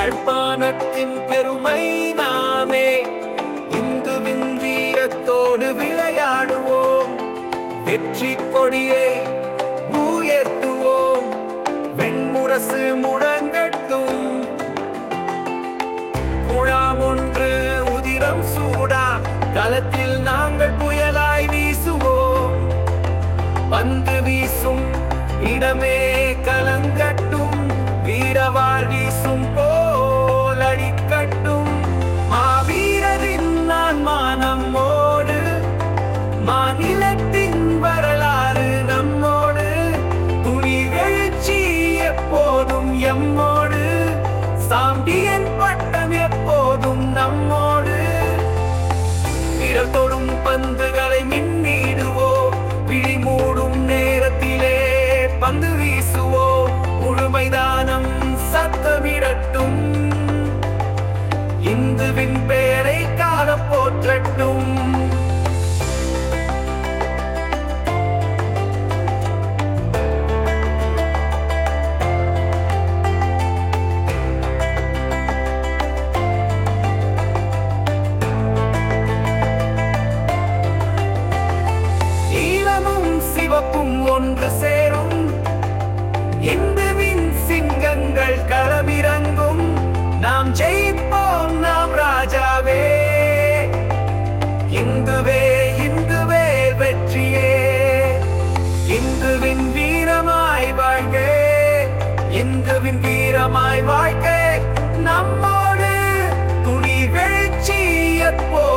யாழ்ப்பாணத்தின் பெருமை நாமே இந்துவின் வீரத்தோடு விளையாடுவோம் வெற்றி கொடியை உயர்த்துவோம் வெண்முரசு முழங்கட்டும் குழாம் ஒன்று உதிரம் சூடா களத்தில் நாங்கள் புயலாய் வீசுவோம் பந்து வீசும் இடமே கலங்கட்டும் வீரவாள் வீசும் போல் அடிக்கட்டும் மாவீரரின் நான் மானம்மோடு மாநிலத்தின் வரலாறு நம்மோடு துணி எழுச்சி எப்போதும் எம்மோடு சாம்பியன் பட்டம் எப்போதும் நம்மோடு விரல் தொடும் பந்துகளை மின்னிடுவோம் விழி மூடும் நேரத்திலே பந்து வீசுவோம் முழு மைதானம் சத்தமிடட்டும் இந்துவின் பெயரை கால போற்றட்டும் ஈழமும் சிவப்பும் ஒன்று சேரும் இந்துவின் சிங்கங்கள் களமிறங்கும் நாம் ஜெயிப்போம் நாம் ராஜாவே இந்துவே இந்துவே வெற்றியே இந்துவின் வீரமாய் வாழ்க இந்துவின் வீரமாய் வாழ்க நம்மோடு துணி எழுச்சி எப்போ